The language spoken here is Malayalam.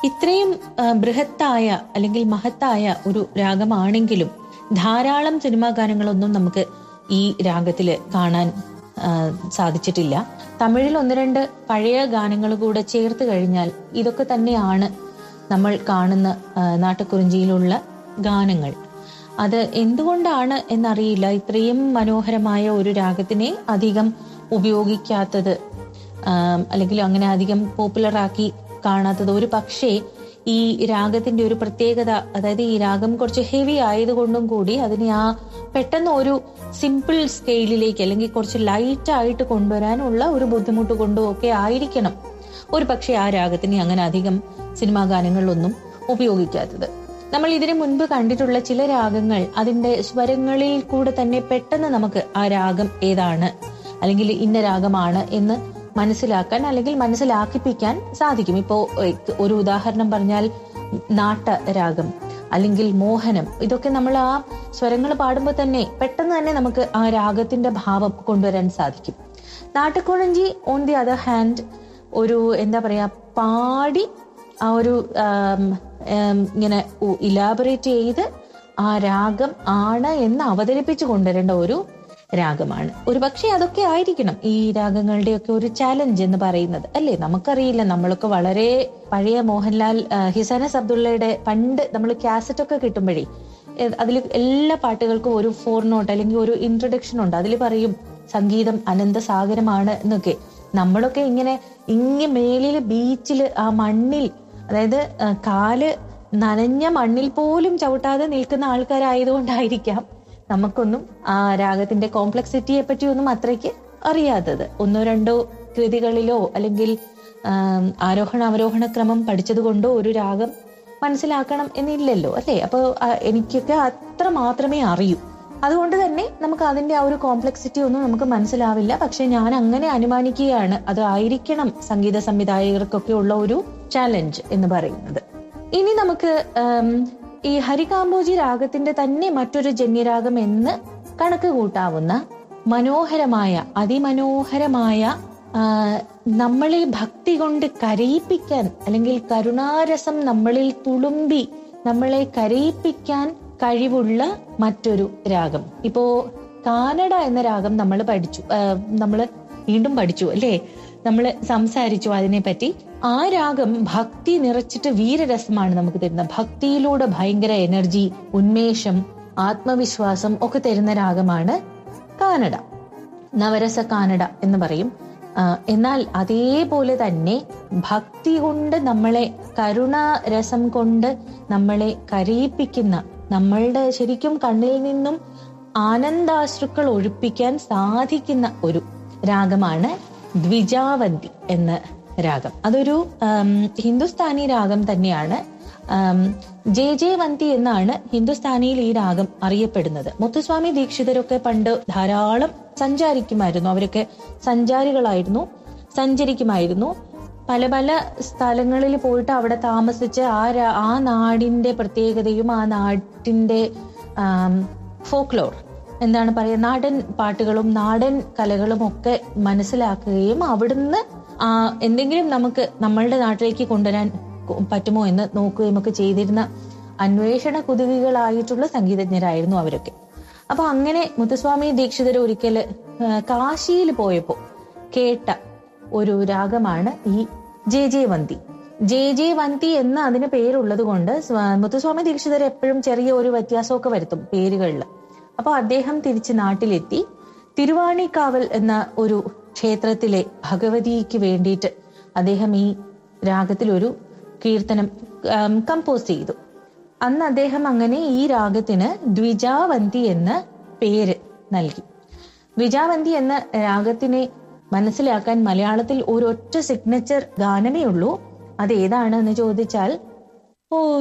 ഇത്രയും ആ, ബൃഹത്തായ അല്ലെങ്കിൽ മഹത്തായ ഒരു രാഗമാണെങ്കിലും ധാരാളം സിനിമാ ഗാനങ്ങളൊന്നും നമുക്ക് ഈ രാഗത്തില് കാണാൻ ആ, സാധിച്ചിട്ടില്ല തമിഴിൽ ഒന്ന് രണ്ട് പഴയ ഗാനങ്ങൾ കൂടെ ചേർത്ത് കഴിഞ്ഞാൽ ഇതൊക്കെ തന്നെയാണ് നമ്മൾ കാണുന്ന ആ, നാട്ടുകുറിഞ്ചിയിലുള്ള ഗാനങ്ങൾ അത് എന്തുകൊണ്ടാണ് എന്നറിയില്ല ഇത്രയും മനോഹരമായ ഒരു രാഗത്തിനെ അധികം ഉപയോഗിക്കാത്തത് ആം, അല്ലെങ്കിൽ അങ്ങനെ അധികം പോപ്പുലർ ആക്കി കാണാത്തത് ഒരു പക്ഷേ ഈ രാഗത്തിന്റെ ഒരു പ്രത്യേകത അതായത് ഈ രാഗം കുറച്ച് ഹെവി ആയതുകൊണ്ടും കൂടി അതിനെ ആ പെട്ടെന്ന് ഒരു സിമ്പിൾ സ്കെയിലിലേക്ക് അല്ലെങ്കിൽ കുറച്ച് ലൈറ്റ് ആയിട്ട് കൊണ്ടുവരാനുള്ള ഒരു ബുദ്ധിമുട്ട് കൊണ്ടും ഒക്കെ ആയിരിക്കണം ഒരു പക്ഷേ ആ രാഗത്തിനെ അങ്ങനെ അധികം സിനിമാ ഗാനങ്ങളിലൊന്നും ഉപയോഗിക്കാത്തത് നമ്മൾ ഇതിനു മുൻപ് കണ്ടിട്ടുള്ള ചില രാഗങ്ങൾ അതിന്റെ സ്വരങ്ങളിൽ കൂടെ തന്നെ പെട്ടെന്ന് നമുക്ക് ആ രാഗം ഏതാണ് അല്ലെങ്കിൽ ഇന്ന രാഗമാണ് എന്ന് മനസ്സിലാക്കാൻ അല്ലെങ്കിൽ മനസ്സിലാക്കിപ്പിക്കാൻ സാധിക്കും ഇപ്പോ ഏഹ്, ഒരു ഉദാഹരണം പറഞ്ഞാൽ നാട്ട രാഗം അല്ലെങ്കിൽ മോഹനം ഇതൊക്കെ നമ്മൾ ആ സ്വരങ്ങൾ പാടുമ്പോൾ തന്നെ പെട്ടെന്ന് തന്നെ നമുക്ക് ആ രാഗത്തിന്റെ ഭാവം കൊണ്ടുവരാൻ സാധിക്കും നാട്ടുകുഴഞ്ചി ഓൺ ദി അതർ ഹാൻഡ് ഒരു എന്താ പറയാ പാടി ആ ഒരു ആം, ആം, ഇങ്ങനെ ഇലാബറേറ്റ് ചെയ്ത് ആ രാഗം ആണ് എന്ന് അവതരിപ്പിച്ചു കൊണ്ടുവരേണ്ട ഒരു രാഗമാണ് ഒരു പക്ഷേ അതൊക്കെ ആയിരിക്കണം ഈ രാഗങ്ങളുടെയൊക്കെ ഒരു ചാലഞ്ച് എന്ന് പറയുന്നത് അല്ലേ നമുക്കറിയില്ല നമ്മളൊക്കെ വളരെ പഴയ മോഹൻലാൽ ആ, ഹിസാനസ് അബ്ദുള്ളയുടെ പണ്ട് നമ്മൾ കാസറ്റ് ഒക്കെ കിട്ടുമ്പോഴേ അതിൽ എല്ലാ പാട്ടുകൾക്കും ഒരു ഫോർ നോട്ട് അല്ലെങ്കിൽ ഒരു ഇൻട്രൊഡക്ഷൻ ഉണ്ട് അതിൽ പറയും സംഗീതം അനന്തസാഗരമാണ് എന്നൊക്കെ നമ്മളൊക്കെ ഇങ്ങനെ ഇങ്ങ മേലിൽ ബീച്ചിൽ ആ മണ്ണിൽ അതായത് ആ, കാല് നനഞ്ഞ മണ്ണിൽ പോലും ചവിട്ടാതെ നിൽക്കുന്ന ആൾക്കാരായതുകൊണ്ടായിരിക്കാം നമുക്കൊന്നും ആ രാഗത്തിന്റെ കോംപ്ലക്സിറ്റിയെ പറ്റി ഒന്നും അത്രയ്ക്ക് അറിയാത്തത് ഒന്നോ രണ്ടോ കൃതികളിലോ അല്ലെങ്കിൽ ആം, ആരോഹണ അവരോഹണ ക്രമം പഠിച്ചത് കൊണ്ടോ ഒരു രാഗം മനസ്സിലാക്കണം എന്നില്ലല്ലോ അല്ലേ അപ്പോൾ എനിക്കൊക്കെ അത്ര മാത്രമേ അറിയൂ അതുകൊണ്ട് തന്നെ നമുക്ക് അതിന്റെ ആ ഒരു കോംപ്ലക്സിറ്റി ഒന്നും നമുക്ക് മനസ്സിലാവില്ല പക്ഷെ ഞാൻ അങ്ങനെ അനുമാനിക്കുകയാണ് അത് ആയിരിക്കണം സംഗീത സംവിധായകർക്കൊക്കെ ഉള്ള ഒരു ചാലഞ്ച് എന്ന് പറയുന്നത് ഇനി നമുക്ക് ഉം, ഈ ഹരികാംബോജി രാഗത്തിന്റെ തന്നെ മറ്റൊരു ജന്യരാഗം എന്ന് കണക്ക് കൂട്ടാവുന്ന മനോഹരമായ അതിമനോഹരമായ ആ, നമ്മളെ ഭക്തി കൊണ്ട് കരയിപ്പിക്കാൻ അല്ലെങ്കിൽ കരുണാരസം നമ്മളിൽ തുളുമ്പി നമ്മളെ കരയിപ്പിക്കാൻ കഴിവുള്ള മറ്റൊരു രാഗം ഇപ്പോ കാനഡ എന്ന രാഗം നമ്മൾ പഠിച്ചു നമ്മൾ വീണ്ടും പഠിച്ചു അല്ലേ നമ്മൾ സംസാരിച്ചു അതിനെപ്പറ്റി ആ രാഗം ഭക്തി നിറച്ചിട്ട് വീരരസമാണ് നമുക്ക് തരുന്നത് ഭക്തിയിലൂടെ ഭയങ്കര എനർജി ഉന്മേഷം ആത്മവിശ്വാസം ഒക്കെ തരുന്ന രാഗമാണ് കാനഡ നവരസ കാനഡ എന്ന് പറയും ആ, എന്നാൽ അതേപോലെ തന്നെ ഭക്തി കൊണ്ട് നമ്മളെ കരുണാരസം കൊണ്ട് നമ്മളെ കരയിപ്പിക്കുന്ന നമ്മളുടെ ശരിക്കും കണ്ണിൽ നിന്നും ആനന്ദാശ്രുക്കൾ ഒഴിപ്പിക്കാൻ സാധിക്കുന്ന ഒരു രാഗമാണ് ദ്വിജാവന്തി എന്ന രാഗം അതൊരു ആം, ഹിന്ദുസ്ഥാനി രാഗം തന്നെയാണ് ആം, ജെ ജെ വന്തി എന്നാണ് ഹിന്ദുസ്ഥാനിയിൽ ഈ രാഗം അറിയപ്പെടുന്നത് മുത്തുസ്വാമി ദീക്ഷിതരൊക്കെ പണ്ട് ധാരാളം സഞ്ചാരിക്കുമായിരുന്നു അവരൊക്കെ സഞ്ചാരികളായിരുന്നു സഞ്ചരിക്കുമായിരുന്നു പല പല സ്ഥലങ്ങളിൽ പോയിട്ട് അവിടെ താമസിച്ച് ആ രാ- ആ നാടിന്റെ പ്രത്യേകതയും ആ നാട്ടിന്റെ ഫോക്ലോർ എന്താണ് പറയുക നാടൻ പാട്ടുകളും നാടൻ കലകളും ഒക്കെ മനസ്സിലാക്കുകയും അവിടുന്ന് ആ എന്തെങ്കിലും നമുക്ക് നമ്മളുടെ നാട്ടിലേക്ക് കൊണ്ടുവരാൻ കൊ- പറ്റുമോ എന്ന് നോക്കുകയും ഒക്കെ ചെയ്തിരുന്ന അന്വേഷണ കുതുകികളായിട്ടുള്ള സംഗീതജ്ഞരായിരുന്നു അവരൊക്കെ അപ്പൊ അങ്ങനെ മുത്തുസ്വാമി ദീക്ഷിതർ ഒരിക്കല് കാശിയിൽ പോയപ്പോ കേട്ട ഒരു രാഗമാണ് ഈ ജെ ജെ വന്തി ജെ ജെ വന്തി എന്ന് അതിന് പേരുള്ളത് കൊണ്ട് സ്വാ- മുത്തുസ്വാമി ദീക്ഷിതർ എപ്പോഴും ചെറിയ ഒരു വ്യത്യാസമൊക്കെ വരുത്തും പേരുകളിൽ അപ്പൊ അദ്ദേഹം തിരിച്ച് നാട്ടിലെത്തി തിരുവാണിക്കാവൽ എന്ന ഒരു ക്ഷേത്രത്തിലെ ഭഗവതിക്ക് വേണ്ടിയിട്ട് അദ്ദേഹം ഈ രാഗത്തിൽ ഒരു കീർത്തനം ആം, കമ്പോസ് ചെയ്തു അന്ന് അദ്ദേഹം അങ്ങനെ ഈ രാഗത്തിന് ദ്വിജാവന്തി എന്ന പേര് നൽകി ദ്വിജാവന്തി എന്ന രാഗത്തിനെ മനസ്സിലാക്കാൻ മലയാളത്തിൽ ഒരൊറ്റ സിഗ്നച്ചർ ഗാനമേ ഉള്ളൂ അത് ഏതാണ് എന്ന് ചോദിച്ചാൽ ഓ